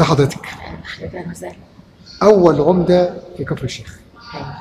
ازي حضرتك اهلا وسهلا اول عمده في كفر الشيخ أيوة.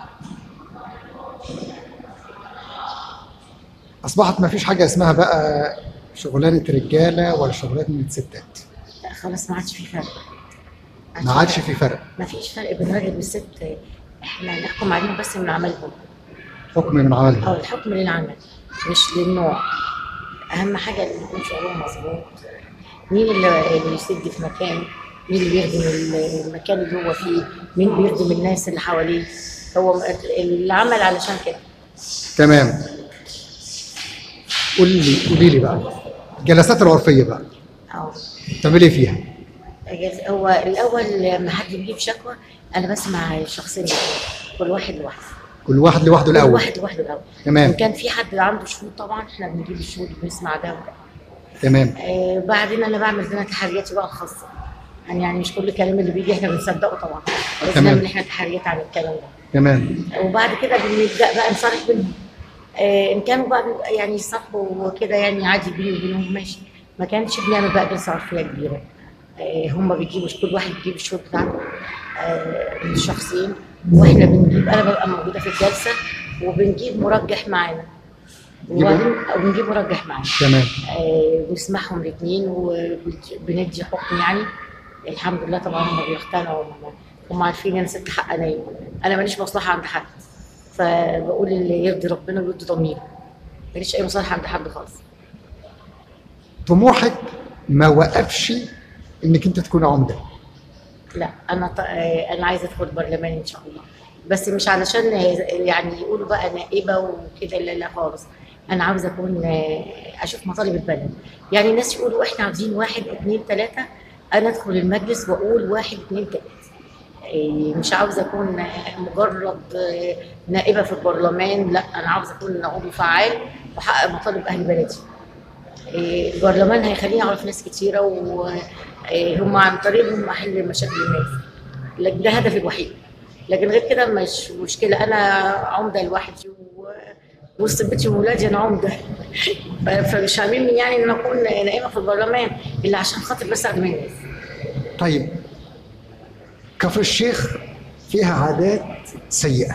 اصبحت ما فيش حاجه اسمها بقى شغلانه رجاله ولا شغلانه ستات لا خلاص ما عادش في فرق ما عادش في فرق ما فيش فرق بين الراجل والست احنا نحكم عليهم بس من عملهم حكم من عملها او الحكم للعمل مش للنوع اهم حاجه ان يكون شغلهم مظبوط مين اللي اللي يسد في مكان مين اللي بيخدم المكان اللي هو فيه مين بيخدم الناس اللي حواليه هو العمل علشان كده تمام قولي لي قولي لي بقى الجلسات العرفيه بقى اه بتعملي ايه فيها؟ هو الاول لما حد بيجيب شكوى انا بسمع الشخصين دول، كل واحد لوحده كل واحد لوحده كل الاول واحد لوحده الاول تمام. ان كان في حد عنده شهود طبعا احنا بنجيب الشهود وبنسمع ده وده تمام آه بعدين انا بعمل هنا تحرياتي بقى الخاصه يعني يعني مش كل الكلام اللي بيجي احنا بنصدقه طبعا لازم تمام. نعمل احنا تحريات عن الكلام ده تمام وبعد كده بنبدا بقى نصالح بينهم آه ان كانوا بقى بيبقى يعني يصاحبوا وكده يعني عادي بيني وبينهم ماشي ما كانش بنعمل بقى جلسه عرفيه كبيره آه هم بيجيبوا كل واحد بيجيب الشهود بتاعته آه من الشخصين واحنا بنجيب انا ببقى موجوده في الجلسه وبنجيب مرجح معانا وبعدين وبنجيب مرجح معانا تمام آه، بنسمعهم الاثنين وبندي حكم يعني الحمد لله طبعا هم بيقتنعوا هم- هم عارفين انا ست حقانيه انا ماليش مصلحه عند حد فبقول اللي يرضي ربنا ويرضي ضميري ماليش اي مصلحه عند حد خالص طموحك ما وقفش انك انت تكون عمده لا انا ط... آه، انا عايزه ادخل برلمان ان شاء الله بس مش علشان يعني يقولوا بقى نائبه وكده لا لا خالص انا عاوزه اكون آه، اشوف مطالب البلد يعني الناس يقولوا احنا عاوزين واحد اثنين ثلاثه انا ادخل المجلس واقول واحد اثنين ثلاثه إيه، مش عاوزه اكون آه، مجرد آه، نائبه في البرلمان لا انا عاوزه اكون عضو فعال واحقق مطالب اهل بلدي إيه، البرلمان هيخليني اعرف ناس كتيره وهم عن طريقهم احل مشاكل الناس لكن ده هدفي الوحيد لكن غير كده مش مشكله انا عمده لوحدي و- وسط بيتي وولادي انا عمده ف- فمش هاممني يعني ان انا اكون نائمه في البرلمان الا عشان خاطر بس اخدم الناس طيب كفر الشيخ فيها عادات سيئه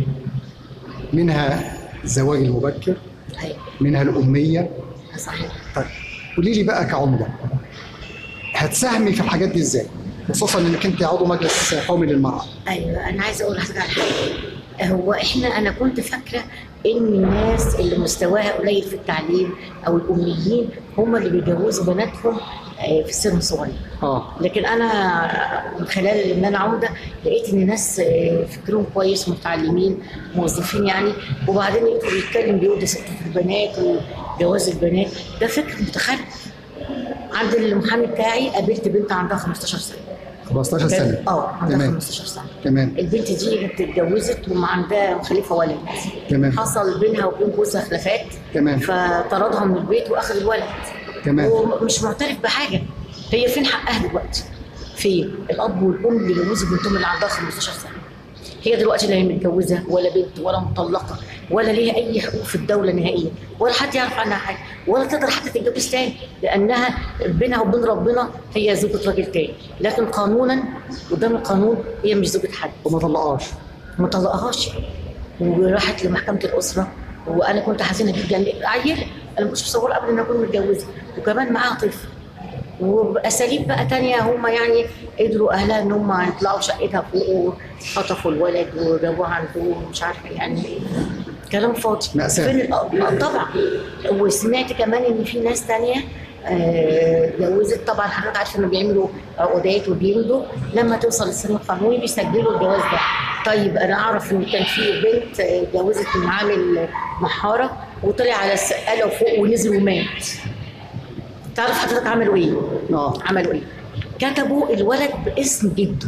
منها الزواج المبكر ايوه منها الاميه صحيح طيب قولي لي بقى كعمده هتساهمي في الحاجات دي ازاي؟ خصوصا انك انت عضو مجلس قومي للمراه. ايوه انا عايزه اقول لحضرتك على حاجه هو احنا انا كنت فاكره ان الناس اللي مستواها قليل في التعليم او الاميين هم اللي بيجوزوا بناتهم آه، في السن الصغير اه لكن انا من خلال ان انا عمده لقيت ان ناس آه، فكرهم كويس متعلمين موظفين يعني وبعدين يدخل يتكلم بيقول ده ست البنات وجواز البنات ده فكر متخلف عند المحامي بتاعي قابلت بنت عندها 15 سنه 15 سنه اه عندها تمام 15 سنه تمام البنت دي اتجوزت وما عندها مخلفه ولد تمام. حصل بينها وبين جوزها خلافات تمام. فطردها من البيت واخذ الولد تمام. ومش معترف بحاجه هي فين حقها دلوقتي؟ فين؟ الاب والام اللي جوزوا بنتهم اللي عندها 15 سنه هي دلوقتي لا هي متجوزه ولا بنت ولا مطلقه ولا ليها اي حقوق في الدوله نهائيا ولا حد يعرف عنها حاجه ولا تقدر حتى تتجوز تاني لانها بينها وبين ربنا هي زوجة راجل تاني لكن قانونا قدام القانون هي مش زوجة حد وما طلقهاش ما طلقهاش وراحت لمحكمه الاسره وانا كنت حزينه جدا عيل انا ما كنتش مصوره ابدا ان اكون متجوزه وكمان معاها طفل وباساليب بقى تانية هم يعني قدروا اهلها ان هم يطلعوا شقتها فوق وخطفوا الولد وجابوه عندهم مش عارفه يعني كلام فاضي مأساة. فين الاب آه طبعا وسمعت كمان ان في ناس تانية آه، اتجوزت طبعا حضرتك عارفه انه بيعملوا عقودات وبيمضوا لما توصل السن القانوني بيسجلوا الجواز ده طيب انا اعرف ان كان في بنت آه، اتجوزت من عامل محاره وطلع على السقاله وفوق ونزل ومات تعرف حضرتك عملوا ايه؟ اه عملوا ايه؟ كتبوا الولد باسم جده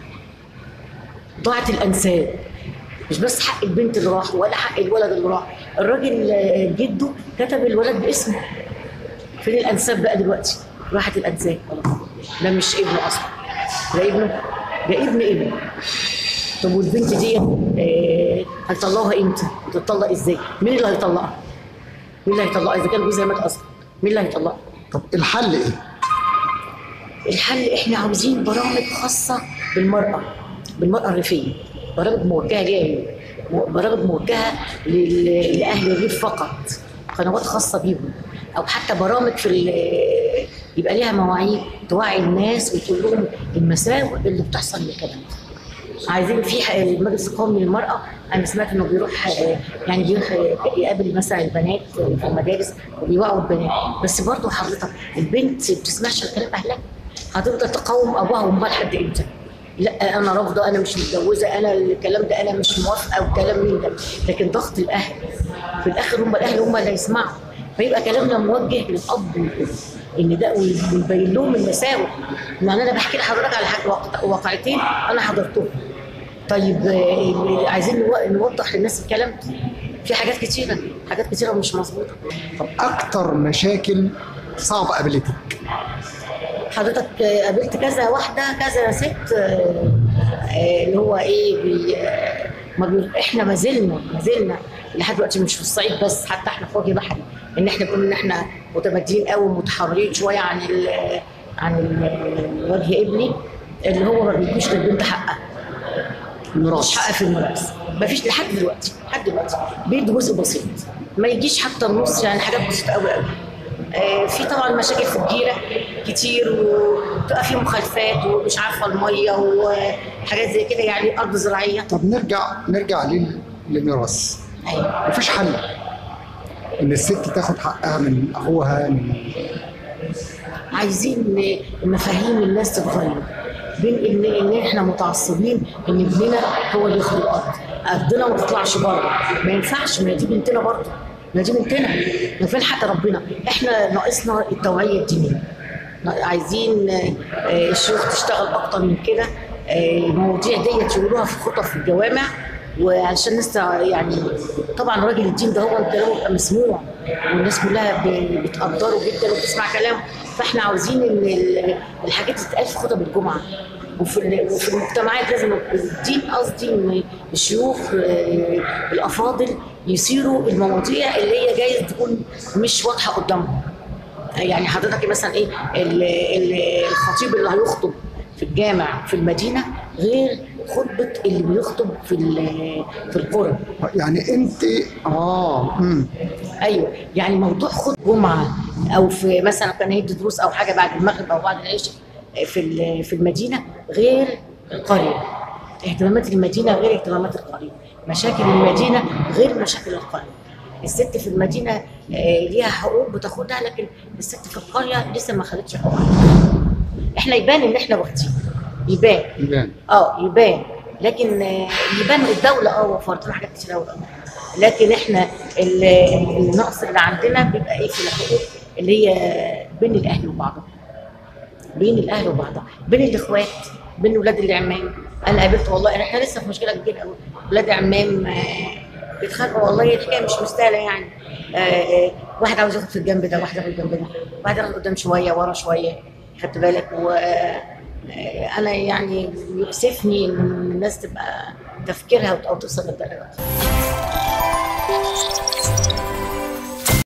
ضاعت الانساب مش بس حق البنت اللي راح ولا حق الولد اللي راح الراجل آه، جده كتب الولد باسمه فين الانساب بقى دلوقتي راحت الانساب خلاص ده مش ابنه اصلا ده ابنه ده ابن ابنه طب والبنت دي آه، هيطلقوها امتى؟ تطلق ازاي؟ مين اللي هيطلقها؟ مين اللي هيطلقها؟ اذا كان جوزها مات اصلا مين اللي هيطلقها؟ طب الحل ايه؟ الحل احنا عاوزين برامج خاصه بالمراه بالمراه الريفيه برامج موجهه ليها هي برامج موجهه لل- لاهل الريف فقط قنوات خاصه بيهم او حتى برامج في ال- يبقى ليها مواعيد توعي الناس وتقول لهم المساوئ اللي بتحصل للكلام ده عايزين في ح- المجلس القومي للمرأة أنا سمعت إنه بيروح آه، يعني بيروح آه، يقابل مثلا البنات في المدارس وبيوعوا البنات بس برضه حضرتك البنت ما بتسمعش الكلام أهلها هتفضل تقاوم أبوها وأمها لحد إمتى؟ لا انا رافضه انا مش متجوزه انا الكلام ده انا مش موافقه وكلام من ده لكن ضغط الاهل في الاخر هم الاهل هم اللي هيسمعوا فيبقى كلامنا موجه للاب والام ان ده ويبين لهم المساوئ يعني انا بحكي لحضرتك على حاجه واقع- واقعتين انا حضرتهم طيب آه، عايزين نو- نوضح للناس الكلام ده في حاجات كتيره حاجات كتيره مش مظبوطه طب اكتر مشاكل صعبه قابلتك حضرتك آه، قابلت كذا واحده كذا ست آه، آه، اللي هو ايه بي آه، ما بي احنا ما زلنا ما زلنا لحد دلوقتي مش في الصعيد بس حتى احنا في وجه بحري ان احنا بنقول ان احنا متمدين قوي ومتحررين شويه عن ال عن ال- وجه ابني اللي هو ما بيديش للبنت حقها مش الميراث حق في الميراث مفيش لحد دلوقتي لحد دلوقتي بيدي جزء بسيط ما يجيش حتى النص يعني حاجات بسيطه قوي قوي آه في طبعا مشاكل في الجيره كتير وبتبقى في مخالفات ومش عارفه الميه وحاجات زي كده يعني ارض زراعيه طب نرجع نرجع لل- للميراث ايوه مفيش حل ان الست تاخد حقها من اخوها من عايزين مفاهيم الناس تتغير بين ان ان احنا متعصبين ان ابننا هو اللي ياخد الارض ارضنا ما تطلعش بره ما ينفعش ما هي دي بنتنا برضه ما دي بنتنا ما فين حق ربنا احنا ناقصنا التوعيه الدينيه عايزين آه، الشيوخ تشتغل اكتر من كده آه، المواضيع ديت يقولوها في خطب في الجوامع وعشان الناس تع- يعني طبعا راجل الدين ده هو كلامه يبقى مسموع والناس كلها ب- بتقدره جدا وبتسمع كلامه فاحنا عاوزين ان ال- الحاجات تتقال في خطب الجمعه وفي ال- وفي المجتمعات لازم الدين قصدي ان الشيوخ آه، الافاضل يثيروا المواضيع اللي هي جايز تكون مش واضحه قدامهم يعني حضرتك مثلا ايه ال- ال- الخطيب اللي هيخطب في الجامع في المدينه غير خطبه اللي بيخطب في ال- في القرى يعني انت اه امم ايوه يعني موضوع خطبه جمعه او في مثلا كان هيدي دروس او حاجه بعد المغرب او بعد العشاء في ال- في المدينه غير القريه اهتمامات المدينه غير اهتمامات القريه مشاكل المدينه غير مشاكل القريه الست في المدينه آه، ليها حقوق بتاخدها لكن الست في القريه لسه ما خدتش حقوقها احنا يبان ان احنا واخدين يبان يبان اه يبان لكن آه، يبان الدولة اه وفرت لنا حاجات كتير قوي لكن احنا ال- النقص اللي عندنا بيبقى ايه في الحقوق اللي هي بين الاهل وبعضها بين الاهل وبعضها بين الاخوات بين ولاد العمام انا قابلت والله احنا لسه في مشكله كبيره قوي ولاد عمام آه، بيتخانقوا والله الحكايه مش مستاهله يعني آه، آه، واحد عاوز ياخد في الجنب ده واحد ياخد الجنب ده واحد ياخد قدام شويه ورا شويه خدت بالك و آه، انا يعني يؤسفني ان الناس تبقى تفكيرها او توصل للدرجه دي